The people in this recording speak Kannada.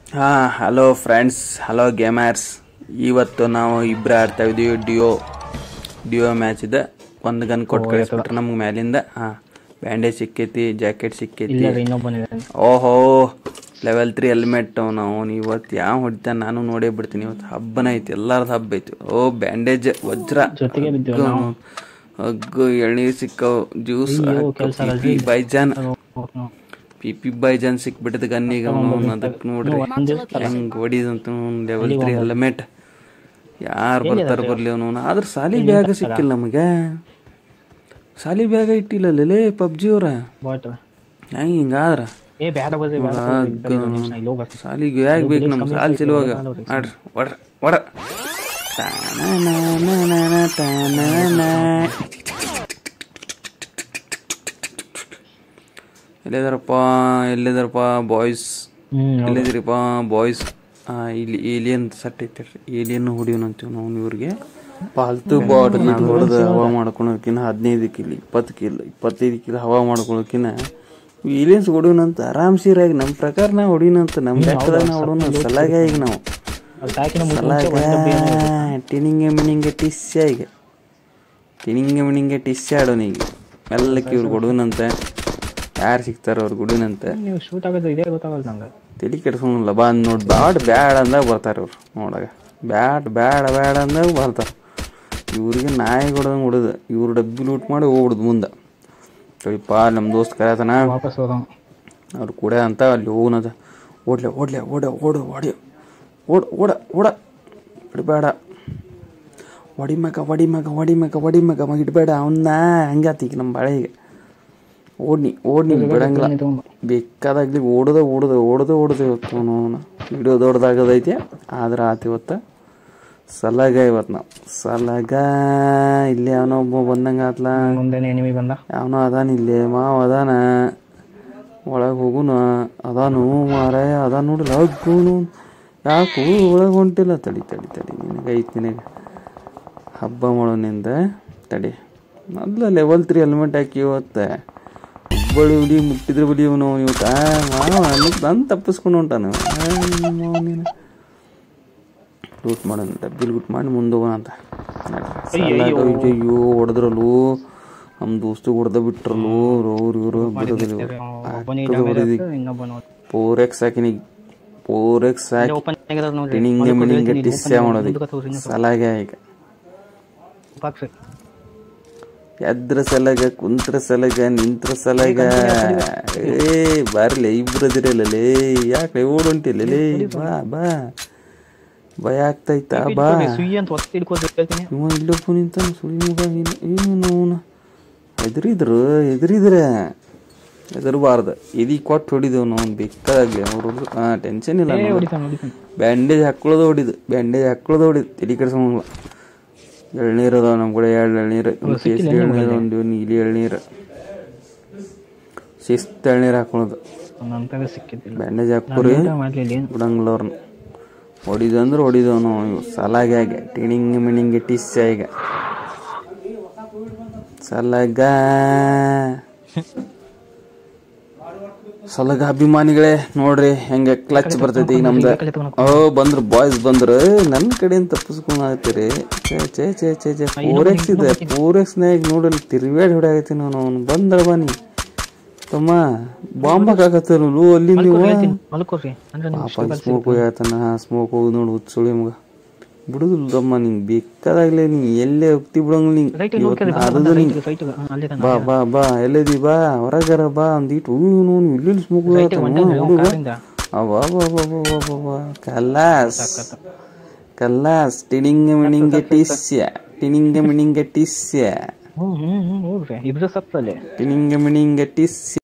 ಹಾ ಹಲೋ ಫ್ರೆಂಡ್ಸ್ ಹಲೋ ಗೇಮರ್ಸ್ ಇವತ್ತು ನಾವು ಇಬ್ಬರು ಆಡ್ತಾ ಇದೀವಿ ಡಿಯೋ ಡಿಯೋ ಮ್ಯಾಚ್ ಇದೆ ಒಂದು ಗನ್ ಕೊಟ್ಟು ಕಳಿಸ್ಬಿಟ್ರೆ ನಮ್ಗೆ ಮ್ಯಾಲಿಂದ ಹಾ ಬ್ಯಾಂಡೇಜ್ ಸಿಕ್ಕೈತಿ ಜಾಕೆಟ್ ಸಿಕ್ಕೈತಿ ಇಲ್ಲ ರೀ ಇನ್ನೊಬ್ಬನಿದ್ದಾನೆ ಓಹೋ ಲೆವೆಲ್ ತ್ರೀ ಹೆಲ್ಮೆಟ್ ನಾವು ಇವತ್ತು ಯಾವ ಹೊಡಿತಾನೆ ನಾನು ನೋಡೇ ಬಿಡ್ತೀನಿ ಇವತ್ತು ಹಬ್ಬನ ಐತಿ ಎಲ್ಲಾರ್ದು ಹಬ್ಬ ಐತಿ ಓ ಬ್ಯಾಂಡೇಜ್ ವಜ್ರ ಜೊತೆಗೆ ಬಿದ್ದೀವಿ ನಾವು ಹಗ್ಗು ಎಳ್ನೀರು ಸಿಕ್ಕವು ಜ್ಯೂಸ್ ಅಯ್ಯೋ, ಕೆಲ್ಸ ಆಗಲ್ಲ ರೀ. ಬೈಜಾನ್ ಅದು ಹೋಗ್ನು. ಪಿ ಪಿ ಬೈಜಾನ್ ಸಿಕ್ಬಿಟ್ಟದ ಗನ್ನಿಗ ಅವನು ಅದಕ್ಕೆ ನೋಡ್ರಿ ಒಂದ್ ದಿವ್ಸ ಹೆಂಗ್ ಹೊಡಿದಂತ ಲೆವೆಲ್ ತ್ರೀ ಹೆಲ್ಮೆಟ್ ಯಾರು ಬರ್ತಾರ ಬರ್ಲಿ ಅವನು ಆದ್ರೆ ಸಾಲಿ ಬ್ಯಾಗ ಸಿಕ್ಕಿಲ್ಲ ನಮಗೆ ಸಾಲಿ ಬ್ಯಾಗ ಇಟ್ಟಿಲ್ಲ ಲೇ ಪಬ್ಜಿ ಅವ್ರ ಬಾಟ್ ಹೆಂಗ್ ಹಿಂಗಾದ್ರ ಏ ಬ್ಯಾಡ ಬದ್ರಿ ಬ್ಯಾಡ ಬದ್ರಿ. ಐದು ನಿಮಿಷ ಇಲ್ಲಿ ಹೋಗ್ಬರ್ತೀನಿ. ಸಾಲಿಗೆ ಯಾಕೆ ಬೇಕು ನಮ್ಗೆ ಸಾಲಿ ಚೆಲುವಾಗ ಆಡ್ರಿ ಒಡ್ರ ಒಡ ಎಲ್ಲಿದಾರಪ್ಪ ಎಲ್ಲಿದಾರಪ್ಪ ಬಾಯ್ಸ್ ಹ್ಮ್ ಎಲ್ಲಿದ್ದೀರಿಪ್ಪ ಬಾಯ್ಸ್ ಇಲ್ಲಿ ಏಲಿಯನ್ ಸಟ್ ಐತೆ ಏಲಿಯನ್ ಹೊಡಿಯೋಣ ಅಂತೀವಿ ನಾವು ಇವ್ರಿಗೆ ಪಾಲ್ತು ಬಾಡ್ ನಾನು ಹೊಡೆದು ಹವಾ ಮಾಡ್ಕೊಳಕಿನ ಹದಿನೈದು ಕಿಲ್ ಇಪ್ಪತ್ತು ಕಿಲ್ ಇಪ್ಪತ್ತೈದು ಕಿಲ್ ಹವಾ ಮಾಡ್ಕೊಳಕಿನ ಏಲಿಯನ್ಸ್ ಹೊಡಿಯೋಣಂತ ಆರಾಮ್ಸಿರಾಗಿ ನಮ್ಮ ಪ್ರಕಾರ ನಾವು ಹೊಡಿಯೋಣಂತ ನಮ್ಮ ಲೆಕ್ಕದಾಗ ನಾವು ಹೊಡೋಣ ಸಲಾಗ ಈಗ ನಾವು ಅದು ಸಾಕಿನ ಮುಂಚೆ ಸಲಾಗ ಒಂದು ಡಬ್ಬಿ ಏನೋ ಇದೆ. ಟಿನಿಂಗೆ ಮಿನಿಂಗೆ ಟಿಸ್ಯ ಈಗ ಟಿನಿಂಗೆ ಮಿನಿಂಗೆ ಟಿಸ್ಯ ಆಡೋಣ ಈಗ ಮೆಲ್ಲಕ್ಕೆ ಇವ್ರು ಹೊಡೋಣಂತೆ ಯಾರು ಸಿಗ್ತಾರ ಅವ್ರು ಹೊಡೋಣಂತೆ ನೀವು ಶೂಟ್ ಆಗೋದು ಇದೇ ಗೊತ್ತಾಗಲ್ಲ ನಂಗೆ ತಲೆ ಕೆಡ್ಸೋಂಗಿಲ್ಲ ಬಾ ನೋಡಿ ಬ್ಯಾಡ್ ಬ್ಯಾಡ ಅಂದಾಗ ಬರ್ತಾರೆ ಇವ್ರು ನೋಡಾಗ ಬ್ಯಾಡ್ ಬ್ಯಾಡ ಬ್ಯಾಡ ಅಂದಾಗ ಬರ್ತಾರೆ ಇವ್ರಿಗೆ ನಾಯಿ ಹೊಡೆದಂಗೆ ಹೊಡೆದು ಇವ್ರು ಡಬ್ಬಿ ಲೂಟ್ ಮಾಡಿ ಹೋಗ್ಬಿಡುದು ಮುಂದೆ ಸರಿಪ್ಪ ನಮ್ಮ ದೋಸ್ತ್ ಕರೆಯತನ ವಾಪಸ್ ಹೋದ ಅವ್ರು ಕೂಡ ಅಂತ ಅಲ್ಲಿ ಹೋಗೋಣದ ಓಡ್ಲೆ ಓಡ್ಲೆ ಓಡ ಓಡು ಓಡಿ ಓಡ್ ಓಡ ಓಡ ಬಿಡಬೇಡ ಒಡಿ ಮಗ ಒಡಿ ಮಗ ಒಡಿ ಮಗ ಒಡಿ ಮಗ ಮಗ ಇಡಬೇಡ ಅವನ್ನ ಹಂಗಾತಿ ಈಗ ನಮ್ಮ ಬಾಳೆಗೆ ಓಡ್ನಿ ಓಡ್ನಿ ಬಿಡಂಗಿಲ್ಲ ತಗೊಂಬ ಬೇಕಾದಾಗ್ಲಿ ಓಡದ ಓಡದ ಓಡದ ಓಡದ ಇವತ್ತು ಅವನು ವಿಡಿಯೋ ದೊಡ್ಡದಾಗದೈತಿ ಆದ್ರೆ ಆತ ಇವತ್ತು ಸಲಾಗ ಇವತ್ತು ನಾವು ಸಲಾಗ ಇಲ್ಲಿ ಅವನೋ ಒಬ್ಬ ಬಂದಂಗ ಆತ್ಲ ಮುಂದೆನೆ ಎನಿಮಿ ಬಂದ ಅವನು ಅದಾನ ಇಲ್ಲಿ ಮಾವ ಅದಾನ ಒಳಗೆ ಹೋಗುನ ಅದಾನು ಮಾರಾಯ ಅದಾನ ನೋಡ್ರಿ ಹಗ್ಗುನು ಯಾಕು ಒಳಗೆ ಹೊಂಟಿಲ್ಲ ತಡಿ ತಡಿ ತಡಿ ನಿನಗೆ ಐತಿ ನಿನಗೆ ಹಬ್ಬ ಮಾಡೋನಿಂದ ತಡಿ ಮೊದಲ ಲೆವೆಲ್ ತ್ರೀ ಹೆಲ್ಮೆಟ್ ಹಾಕಿ ಇವತ್ತು ಹುಬ್ಬಳ್ಳಿ ಹುಡಿ ಮುಟ್ಟಿದ್ರೆ ಬಲಿ ಇವನು ಇವತ್ತು ಮಾವ ನಾನು ತಪ್ಪಿಸ್ಕೊಂಡು ಹೊಂಟಾನ ನೀನು ಲೂಟ್ ಮಾಡೋಣ ಡಬ್ಬಿ ಲೂಟ್ ಮಾಡಿ ಮುಂದೆ ಹೋಗೋಣ ಅಂತ ನಡ್ರಿ. ಅಯ್ಯೋ ಹೊಡೆದ್ರಲ್ಲು ನಮ್ಮ ದೋಸ್ತು ಹೊಡೆದ ಬಿಟ್ರಲ್ಲು ಅವ್ರು ಇವರು ಬಿಡೋದಿಲ್ಲ ಒಬ್ಬನಿಗೆ ಡ್ಯಾಮೇಜ್ ಆಗ್ತದೆ ಇನ್ನೊಬ್ಬನ ಫೋರ್ ಎಕ್ಸ್ ಹಾಕಿನಿ ಫೋರ್ ಎಕ್ಸ್ ಹಾಕಿ ಓಪನ್ ಆಗಿರೋದು ನೋಡ್ರಿ ಟಿಣಿಂಗೆ ಮಿಣಿಂಗೆ ಟಿಸ್ಯ ಮಾಡೋದು ಸಲಾಗೆ ಈಗ ಬಾಕ್ಸ್ ಎದ್ರ ಸಲಗ ಕುಂತ್ರ ಸಲಗ ನಿಂತ್ರ ಸಲಗ ಏ ಬರ್ಲಿ ಇಬ್ರದಿರಲ್ಲೇ ಯಾಕೆ ಓಡುಂಟಿಲ್ಲ ಲೇ ಬಾ ಬಾ ಭಯ ಆಗ್ತೈತಾ ಬಾ ಸುಯಿ ಅಂತ ಒತ್ತಿ ಹಿಡ್ಕೋದು ಹೇಳ್ತೀನಿ ಇವ ಇಲ್ಲೊಬ್ಬ ನಿಂತಾನ ಸುಳಿ ಮಗ ನೀನು ಏನು ಅವನು ಎದುರಿದ್ರು ಎದುರಿದ್ರೆ ಎದುರಬಾರ್ದು ಎದಿ ಕೊಟ್ಟು ಹೊಡಿದೆವು ನಾವು ಬೇಕಾದಾಗ್ಲಿ ಅವ್ರು ಹಾಂ ಟೆನ್ಷನ್ ಇಲ್ಲ ಏ ನಮ್ಗೆ. ಹೊಡಿತಾನೆ ಹೊಡಿತಾನೆ ಬ್ಯಾಂಡೇಜ್ ಹಾಕೊಳ್ಳೋದು ಹೊಡಿದು ಬ್ಯಾಂಡೇಜ್ ಹಾಕೊಳ್ಳೋದು ಹೊಡಿದು ತಲೆ ಕೆಡ್ಸೋಂಗಿಲ್ಲ ಎಳ್ನೀರು ಅದಾವ ನಮ್ಮ ಕಡೆ ಎರಡು ಎಳ್ನೀರು ಒಂದು ಕೇಸರಿ ಎಳ್ನೀರು ಒಂದು ನೀಲಿ ಎಳ್ನೀರು ಶಿಸ್ತು ಎಳ್ನೀರು ಹಾಕೊಳ್ಳೋದು ನಂತರ ಸಿಕ್ಕಿದ್ದಿಲ್ಲ ಬ್ಯಾಂಡೇಜ್ ಹಾಕೋರಿ ಮಾಡ್ಲಿಲ್ಲ ಏನು ಬಿಡಂಗಿಲ್ಲ ಅವ್ರನ್ನ ಹೊಡಿದು ಅಂದ್ರೆ ಹೊಡಿದವನು ಇವು ಸಲಾಗೆ ಆಗಿ ಟಿಣಿಂಗ್ ಮಿಣಿಂಗ್ ಟಿಸ್ಸ ಈಗ ಸಲಗ ಸಲಗ ಅಭಿಮಾನಿಗಳೇ ನೋಡ್ರಿ ಹೆಂಗ ಕ್ಲಚ್ ಬರ್ತೈತಿ ಈಗ ನಮ್ದು ಓ ಬಂದ್ರು ಬಾಯ್ಸ್ ಬಂದ್ರು ನನ್ನ ಕಡೆಯಿಂದ ತಪ್ಪಿಸ್ಕೊಂಡ್ ಆಗ್ತೀರಿ ಛೇ ಛೇ ಛೇ ಛೇ ಛೇ ಫೋರ್ ಎಕ್ಸ್ ಇದೆ ಫೋರ್ ಎಕ್ಸ್ ನಾಗ ನೋಡಲ್ಲಿ ತಿರುವೇಡ್ ಹೊಡ್ಯಾಗೈತಿ ನಾನು ಅವ್ನು ಬಂದಳ ಬನ್ನಿ ತಮ್ಮ ಬಾಂಬ್ ಹಾಕತ್ತರು ಅಲ್ಲಿ ನೀವು ಮಲ್ಕೋರಿ ಅಂದ್ರೆ ನಿಮ್ಗೆ ಪಾಪ ಸ್ಮೋಕ್ ಹೋಗ್ಯಾತನ ಸ್ಮೋಕ್ ಹೋಗಿ ನೋಡು ಹುಚ್ಚುಳಿ ಮಗ ಬಿಡುದಿಲ್ಲ ತಮ್ಮ ನಿಂಗೆ ಬೇಕಾದಾಗ್ಲೇ ನೀ ಎಲ್ಲೇ ಹೋಗ್ತಿ ಬಿಡಂಗಿಲ್ಲ ನಿಂಗೆ ರೈಟ್ ಇವತ್ತು ಅರ್ಧ ನಿಂಗೆ ರೈಟ್ ಅಲ್ಲೇ ತಾನೆ ಬಾ ಬಾ ಬಾ ಎಲ್ಲದಿ ಬಾ ಹೊರಗರ ಬಾ ಒಂದೀಟು ಇವನು ಇಲ್ಲಿ ಸ್ಮೋಕ್ ಹೋಗ್ಯಾತನ ಹುಡುಗ ಕಾರಿಂದ ಅವಾ ಬಾ ಬಾ ಬಾ ಬಾ ಬಾ ಬಾ ಕಲ್ಲಾಸ್ ಕಲ್ಲಾಸ್ ಟಿಣಿಂಗ ಮಿಣಿಂಗ ಟಿಸ್ಯ ಟಿಣಿಂಗ ಮಿಣಿಂಗ ಟಿಸ್ಯ ಹ್ಮ್ ಹ್ಮ್ ಹ್ಮ್ ಹೋಗ್ರಿ ಇಬ್ರು ಸತ್ತಲ್ಲೇ ಟಿಣಿಂಗ ಮಿಣಿಂಗ ಟಿಸ್ಯ